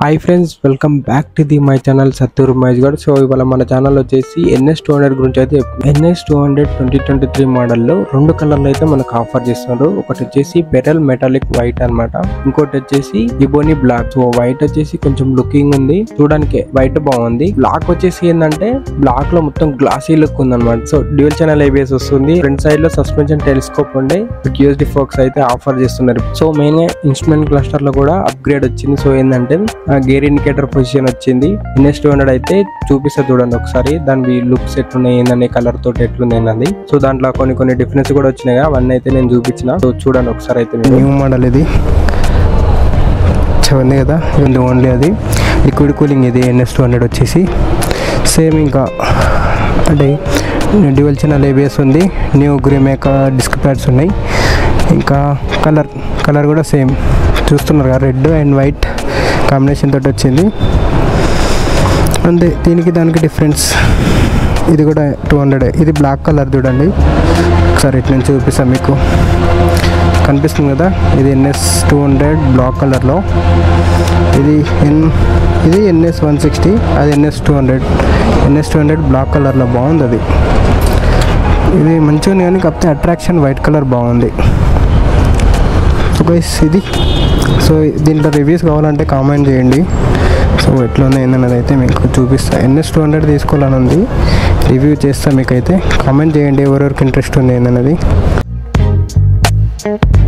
hi friends welcome back to the my channel Satturu Mahesh garu so ఇవాళ మన channel వచ్చేసి NS two hundred గురించి అయితే NS two hundred twenty twenty three మోడల్లో రెండు కలర్లు అయితే మనకు ఆఫర్ చేస్తున్నారు ఒకటి వచ్చేసి బెటల్ మెటాలిక్ వైట్ అన్నమాట ఇంకోటి వచ్చేసి ఇబోని బ్లాక్ సో వైట్ వచ్చేసి కొంచెం లుకింగ్ ఉంది చూడడానికి వైట్ బాగుంది బ్లాక్ వచ్చేసి ఏంటంటే బ్లాక్ లో మొత్తం గ్లాసీ లుక్ ఉంది అనమాట సో డ్యూయల్ ఛానల్ ఏబిఎస్ వస్తుంది ఫ్రంట్ సైడ్ లో సస్పెన్షన్ టెలిస్కోప్ ఉండే యూఎస్డి ఫోక్స్ అయితే ఆఫర్ చేస్తున్నారు సో మెయిన్ గా ఇన్స్ట్రుమెంట్ క్లస్టర్ లో కూడా అప్గ్రేడ్ వచ్చింది సో ఏంటంటే గేర్ ఇండికేటర్ పొజిషన్ వచ్చింది ఎన్ఎస్ టూ హండ్రెడ్ అయితే చూపిస్తా చూడండి ఒకసారి దాని లుక్స్ ఎట్లున్నాయి ఏందనే కలర్ తోటి ఎట్లుంది ఏందని సో దాంట్లో కొన్ని కొన్ని డిఫరెన్స్ కూడా వచ్చినాయి అవన్నీ అయితే నేను చూపించిన సో చూడండి ఒకసారి అయితే న్యూ మోడల్ ఇది ఉంది కదా ఇది ఓన్లీ అది లిక్విడ్ కూలింగ్ ఇది ఎన్ఎస్ టూ హండ్రెడ్ వచ్చేసి సేమ్ ఇంకా అంటే డ్యూయల్ ఛానల్ ఏబిఎస్ ఉంది న్యూ గ్రీమేక డిస్క్ ప్యాడ్స్ ఉన్నాయి ఇంకా కలర్ కలర్ కూడా సేమ్ చూస్తున్నారు కదా రెడ్ అండ్ వైట్ కాంబినేషన్ తోటి వచ్చింది అంతే దీనికి దానికి డిఫరెన్స్ ఇది కూడా టూ హండ్రెడ్ ఇది బ్లాక్ కలర్ చూడండి ఒకసారి ఇటు నుంచి చూపిస్తాను మీకు కనిపిస్తుంది కదా ఇది ఎన్ఎస్ టూ హండ్రెడ్ బ్లాక్ కలర్లో ఇది ఎన్ ఇది ఎన్ఎస్ వన్ సిక్స్టీ అది NS two hundred NS two hundred black కలర్లో బాగుంది అది ఇది మంచిగా ఉంది కానీ కాకపోతే అట్రాక్షన్ వైట్ కలర్ బాగుంది సో గైస్ ఇది సో దీంట్లో రివ్యూస్ కావాలంటే కామెంట్ చేయండి సో ఎట్లా ఉంది ఏందన్నది అయితే మీకు చూపిస్తా ఎన్ఎస్ టూ హండ్రెడ్ తీసుకోవాలని ఉంది రివ్యూ చేస్తా మీకైతే కామెంట్ చేయండి ఎవరెవరికి ఇంట్రెస్ట్ ఉంది ఏందన్నది